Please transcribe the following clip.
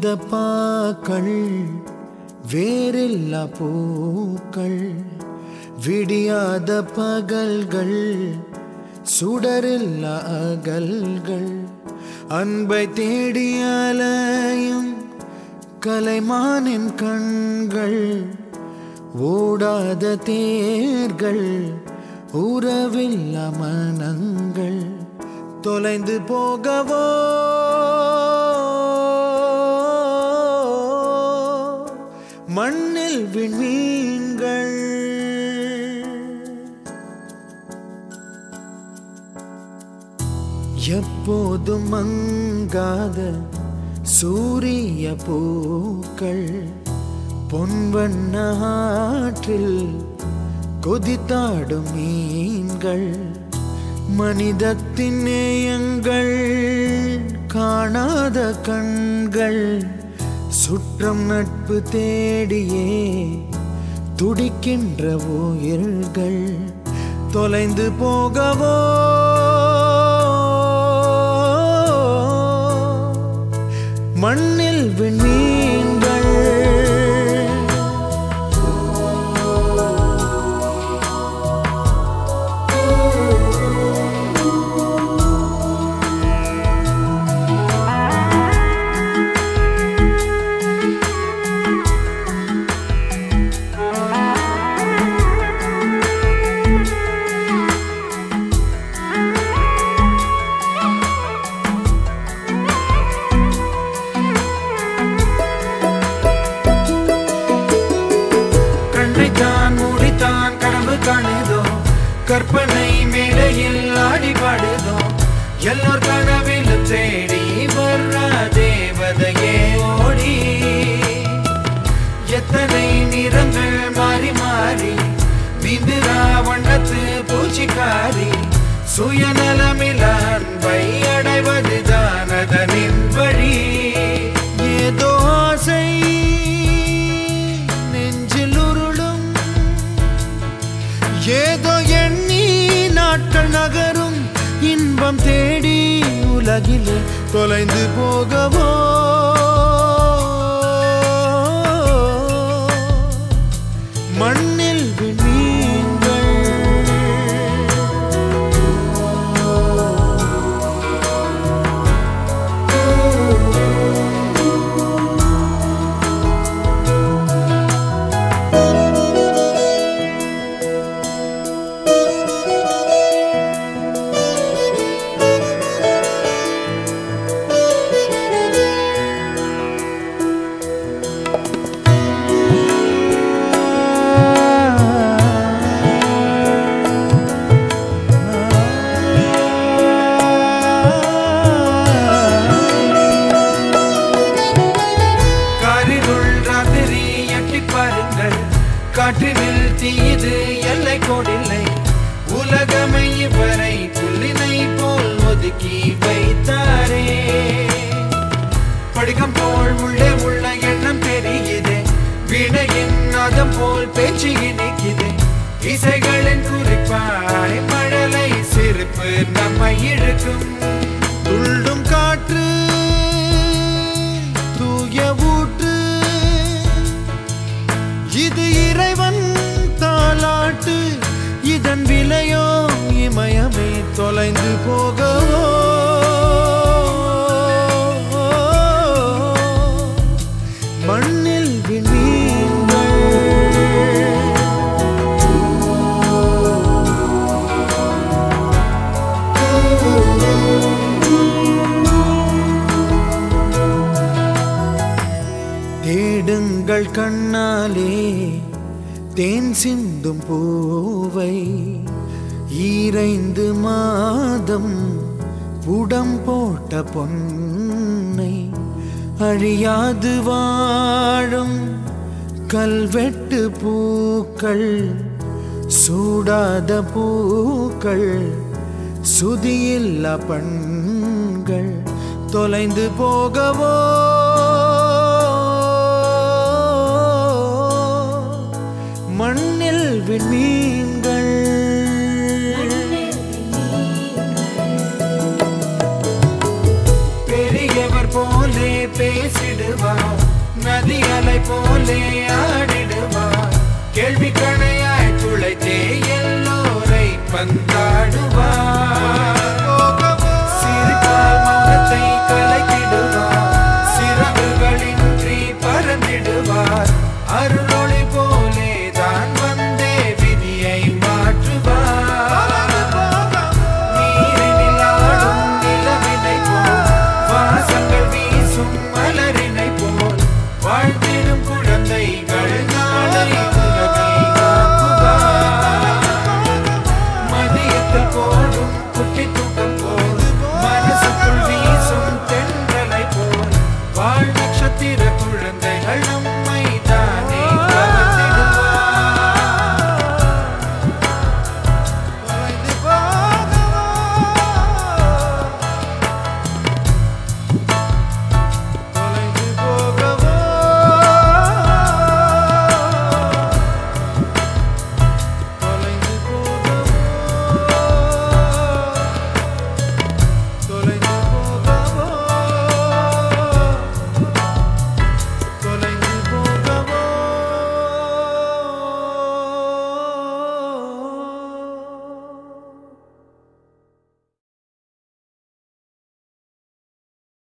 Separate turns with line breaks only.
பாக்கள் வேறில்லா பூக்கள் விடியாத பகல்கள் சுடரில்லா அகல்கள் அன்பை தேடி அலையும் கலைமானின் கண்கள் ஓடாத தேர்கள் உறவில்லா மனங்கள் தொலைந்து போகவோ மண்ணில் விண்மீன்கள் எப்போதும் மங்காத சூரிய பூக்கள் பொன்வண்ண ஆற்றில் கொதித்தாடும் மீன்கள் மனிதத்தின் நேயங்கள் காணாத கண்கள் சுற்றம் நட்பு தேடியே துடிக்கின்ற உயிர்கள் தொலைந்து போகவோ மண்ணில் விண்மீன்கள்
கண்ணைத்தான் மூடித்தான் கனவு காணுதோ கற்பனை மேடையில் ஆடி பாடுதோ எல்லோர் கனவிலும் தேடி வர்ற தேவதையே ஓடி எத்தனை நிறங்கள் மாறி மாறி விந்திரா வண்ணத்து பூச்சிக்காரி சுயநலமில் அன்பை அடைவதுதான் அதனின் வழி
ஏதோ ஆசை நெஞ்சில் உருளும் ஏதோ எண்ணி நாட்கள் நகரும் இன்பம் தேடி உலகிலே தொலைந்து போகவோ மண்ணில் விண்மீன்கள்
காரிருள் ராத்திரி எட்டி பாருங்கள் காற்றினில் தீது எல்லை கோடில்லை உலகமை இவரை புல்லினை போல் ஒதுக்கி வைத்தாரே படிகம் போல் உள்ளே உள்ள எண்ணம் தெரியுதே வினையின் நாதம் போல் பேச்சு இணைக்குதே இசைகளின் குறிப்பாய் மழலை சிரிப்பு நம்மை இழுக்கும்
துள்ளும் காற்று தூய ஊற்று இது இறைவன் தாலாட்டு இதன் விலையோ இமயமே தொலைந்து போகவோ மண்ணில் விண்மீன்கள் தேடுங்கள் கண்ணாலே தேன் சிந்தும் பூவை ஈரைந்து மாதம் புடம் போட்ட பொன்னை அழியாது வாழும் கல்வெட்டு பூக்கள் சூடாத பூக்கள் சுதியில்லா பண்கள் தொலைந்து போகவோ